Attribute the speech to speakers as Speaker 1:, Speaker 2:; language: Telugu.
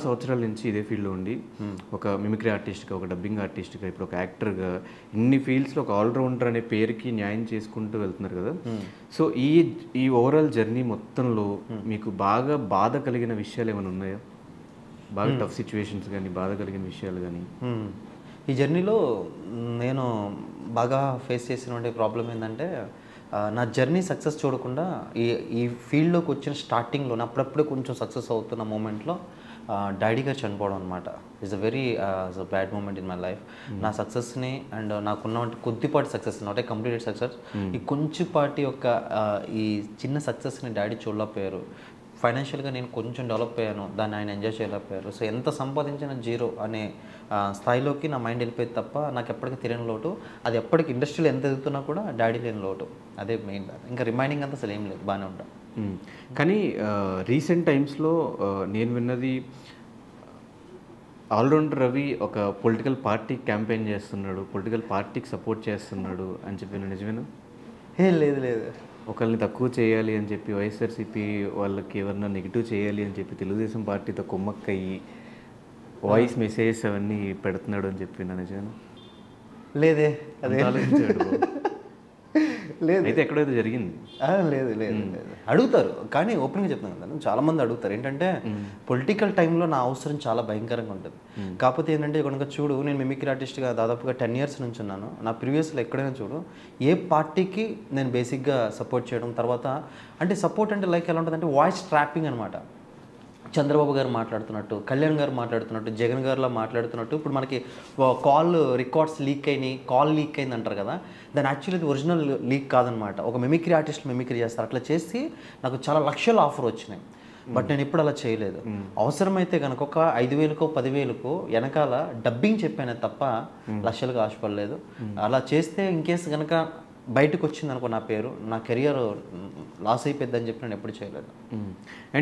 Speaker 1: సంవత్సరాల నుంచి ఇదే ఫీల్డ్లో ఉండి ఒక మిమిక్రీ ఆర్టిస్ట్గా ఒక డబ్బింగ్ ఆర్టిస్ట్గా ఇప్పుడు ఒక యాక్టర్గా ఇన్ని ఫీల్డ్స్లో ఒక ఆల్రౌండర్ అనే పేరుకి న్యాయం చేసుకుంటూ వెళ్తున్నారు కదా సో ఈ ఈ ఓవరాల్ జర్నీ మొత్తంలో మీకు బాగా బాధ కలిగిన విషయాలు ఏమైనా ఉన్నాయా బాగా టఫ్ సిచ్యువేషన్స్ కానీ బాధ కలిగిన విషయాలు కానీ
Speaker 2: మ్మ్. ఈ జర్నీలో నేను బాగా ఫేస్ చేసినటువంటి ప్రాబ్లం ఏంటంటే ఆ, నా జర్నీ సక్సెస్ చూడకుండా ఈ ఈ ఫీల్డ్లోకి వచ్చిన స్టార్టింగ్లో అప్పుడప్పుడే కొంచెం సక్సెస్ అవుతున్న మూమెంట్లో డాడీ గారు చనిపోవడం అనమాట it's a very it's a bad moment in my life నా సక్సెస్ని అండ్ నాకున్న కొద్దిపాటి success not a completed success ఈ కొంచెంపాటి యొక్క ఆ, ఈ చిన్న సక్సెస్ని డాడీ చూడలేకపోయారు ఫైనాన్షియల్గా నేను కొంచెం డెవలప్ అయ్యాను దాన్ని ఆయన ఎంజాయ్ చేయలేకపోయారు సో ఎంత సంపాదించిన జీరో అనే ఆ, స్థాయిలోకి నా మైండ్ వెళ్ళిపోయింది తప్ప నాకు ఎప్పటికీ తెలియని లోటు అది ఎప్పటికి ఇండస్ట్రీలో ఎంత ఎదుగుతున్నా కూడా డాడీ లేని లోటు అదే మెయిన్ ఇంకా రిమైనింగ్ అంతా అసలు ఏం లేదు బాగానే ఉంటాం
Speaker 1: మ్మ్. కానీ రీసెంట్ టైమ్స్లో నేను విన్నది ఆల్రౌండర్ రవి ఒక పొలిటికల్ పార్టీ క్యాంపెయిన్ చేస్తున్నాడు పొలిటికల్ పార్టీకి సపోర్ట్ చేస్తున్నాడు అని చెప్పి నిజమేనా
Speaker 2: ఏ లేదు లేదు
Speaker 1: ఒకరిని తక్కువ చేయాలి అని చెప్పి వైఎస్ఆర్సీపీ వాళ్ళకి ఎవరన్నా నెగిటివ్ చేయాలి అని చెప్పి తెలుగుదేశం పార్టీతో కుమ్మక్కయ్యి వాయిస్ మెసేజెస్ అవన్నీ పెడుతున్నాడు అని చెప్పి నా నిజమేనా
Speaker 2: లేదే అదే
Speaker 1: అంత ఆలోచించాడు బాబు.
Speaker 2: లేదు
Speaker 1: అయితే ఎక్కడైతే జరిగింది
Speaker 2: ఆ, లేదు లేదు లేదు అడుగుతారు కానీ ఓపెన్గా చెప్తాను కదా చాలా మంది అడుగుతారు ఏంటంటే పొలిటికల్ టైంలో నా అవసరం చాలా భయంకరంగా ఉంటుంది కాకపోతే ఏంటంటే కనుక చూడు నేను మిమిక్రీ ఆర్టిస్ట్గా దాదాపుగా టెన్ ఇయర్స్ నుంచి ఉన్నాను నా ప్రీవియస్లో ఎక్కడైనా చూడు ఏ పార్టీకి నేను బేసిక్గా సపోర్ట్ చేయడం తర్వాత అంటే సపోర్ట్ అంటే లైక్ ఎలా ఉంటుందంటే వాయిస్ ట్రాపింగ్ అనమాట చంద్రబాబు గారు మాట్లాడుతున్నట్టు కళ్యాణ్ గారు మాట్లాడుతున్నట్టు జగన్ గారులా మాట్లాడుతున్నట్టు ఇప్పుడు మనకి కాల్ రికార్డ్స్ లీక్ అయినాయి కాల్ లీక్ అయింది అంటారు కదా దాని యాక్చువల్లీ ఇది ఒరిజినల్ లీక్ కాదనమాట ఒక మిమిక్రీ ఆర్టిస్ట్ మిమిక్రీ చేస్తారు అట్లా చేసి నాకు చాలా లక్షల ఆఫర్ వచ్చినాయి బట్ నేను ఇప్పుడు అలా చేయలేదు అవసరమైతే కనుక ఒక ఐదు వేలకో పదివేలకో వెనకాల డబ్బింగ్ చెప్పానే తప్ప లక్షలకు ఆశపడలేదు అలా చేస్తే ఇన్ కేసు కనుక బయటకు వచ్చింది అనుకో నా పేరు నా కెరియర్ లాస్ అయిపోద్దని చెప్పి నేను ఎప్పుడు చేయలేదు
Speaker 1: మ్మ్.